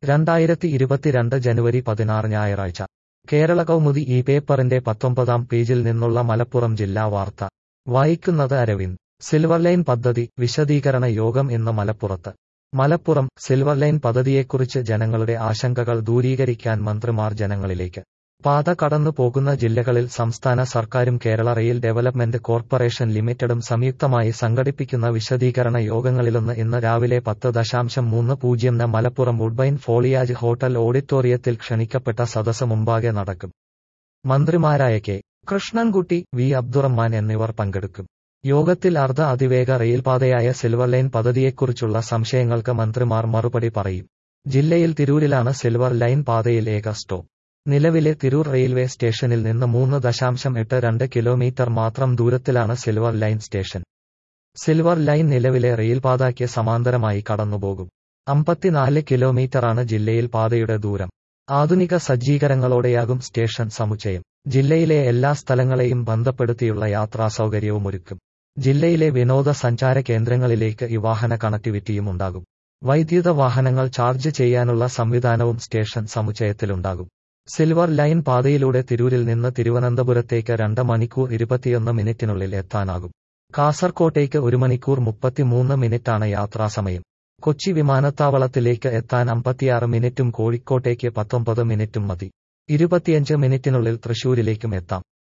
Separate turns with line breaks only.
രണ്ടായിരത്തി ഇരുപത്തിരണ്ട് ജനുവരി പതിനാറ് ഞായറാഴ്ച കേരള കൗമുദി ഈ പേപ്പറിന്റെ പത്തൊമ്പതാം പേജിൽ നിന്നുള്ള മലപ്പുറം ജില്ലാ വാർത്ത വായിക്കുന്നത് അരവിന്ദ് സിൽവർ ലൈൻ പദ്ധതി വിശദീകരണ യോഗം ഇന്ന് മലപ്പുറത്ത് മലപ്പുറം സിൽവർ ലൈൻ പദ്ധതിയെക്കുറിച്ച് ജനങ്ങളുടെ ആശങ്കകൾ ദൂരീകരിക്കാൻ മന്ത്രിമാർ ജനങ്ങളിലേക്ക് പാത കടന്നു പോകുന്ന ജില്ലകളിൽ സംസ്ഥാന സർക്കാരും കേരള റെയിൽ ഡെവലപ്മെന്റ് കോർപ്പറേഷൻ ലിമിറ്റഡും സംയുക്തമായി സംഘടിപ്പിക്കുന്ന വിശദീകരണ യോഗങ്ങളിലൊന്ന് ഇന്ന് രാവിലെ പത്ത് ദശാംശം മൂന്ന് പൂജ്യം ന് മലപ്പുറം വുഡ്ബൈൻ ഫോളിയാജ് ഹോട്ടൽ ഓഡിറ്റോറിയത്തിൽ ക്ഷണിക്കപ്പെട്ട സദസ് മുമ്പാകെ നടക്കും മന്ത്രിമാരായ കെ കൃഷ്ണൻകുട്ടി വി അബ്ദുറഹ്മാൻ എന്നിവർ പങ്കെടുക്കും യോഗത്തിൽ അർദ്ധ അതിവേഗ റെയിൽപാതയായ സിൽവർ ലൈൻ പദ്ധതിയെക്കുറിച്ചുള്ള സംശയങ്ങൾക്ക് മന്ത്രിമാർ മറുപടി പറയും ജില്ലയിൽ തിരൂരിലാണ് സിൽവർ ലൈൻ പാതയിൽ ഏക സ്റ്റോപ്പ് നിലവിലെ തിരൂർ റെയിൽവേ സ്റ്റേഷനിൽ നിന്ന് മൂന്ന് ദശാംശം എട്ട് രണ്ട് കിലോമീറ്റർ മാത്രം ദൂരത്തിലാണ് silver line station silver line നിലവിലെ റെയിൽപാതയ്ക്ക് സമാന്തരമായി കടന്നുപോകും അമ്പത്തിനാല് കിലോമീറ്ററാണ് ജില്ലയിൽ പാതയുടെ ദൂരം ആധുനിക സജ്ജീകരണങ്ങളോടെയാകും സ്റ്റേഷൻ സമുച്ചയം ജില്ലയിലെ എല്ലാ സ്ഥലങ്ങളെയും ബന്ധപ്പെടുത്തിയുള്ള യാത്രാസൗകര്യവുമൊരുക്കും ജില്ലയിലെ വിനോദസഞ്ചാര കേന്ദ്രങ്ങളിലേക്ക് ഈ വാഹന കണക്ടിവിറ്റിയും ഉണ്ടാകും വൈദ്യുത വാഹനങ്ങൾ ചാർജ് ചെയ്യാനുള്ള സംവിധാനവും സ്റ്റേഷൻ സമുച്ചയത്തിലുണ്ടാകും സിൽവർ ലൈൻ പാതയിലൂടെ തിരൂരിൽ നിന്ന് തിരുവനന്തപുരത്തേക്ക് രണ്ട് മണിക്കൂർ ഇരുപത്തിയൊന്ന് മിനിറ്റിനുള്ളിൽ എത്താനാകും കാസർകോട്ടേക്ക് ഒരു മണിക്കൂർ മുപ്പത്തിമൂന്ന് മിനിറ്റാണ് യാത്രാസമയം കൊച്ചി വിമാനത്താവളത്തിലേക്ക് എത്താൻ അമ്പത്തിയാറ് മിനിറ്റും കോഴിക്കോട്ടേക്ക് പത്തൊമ്പത് മിനിറ്റും മതി ഇരുപത്തിയഞ്ച് മിനിറ്റിനുള്ളിൽ തൃശൂരിലേക്കും എത്താം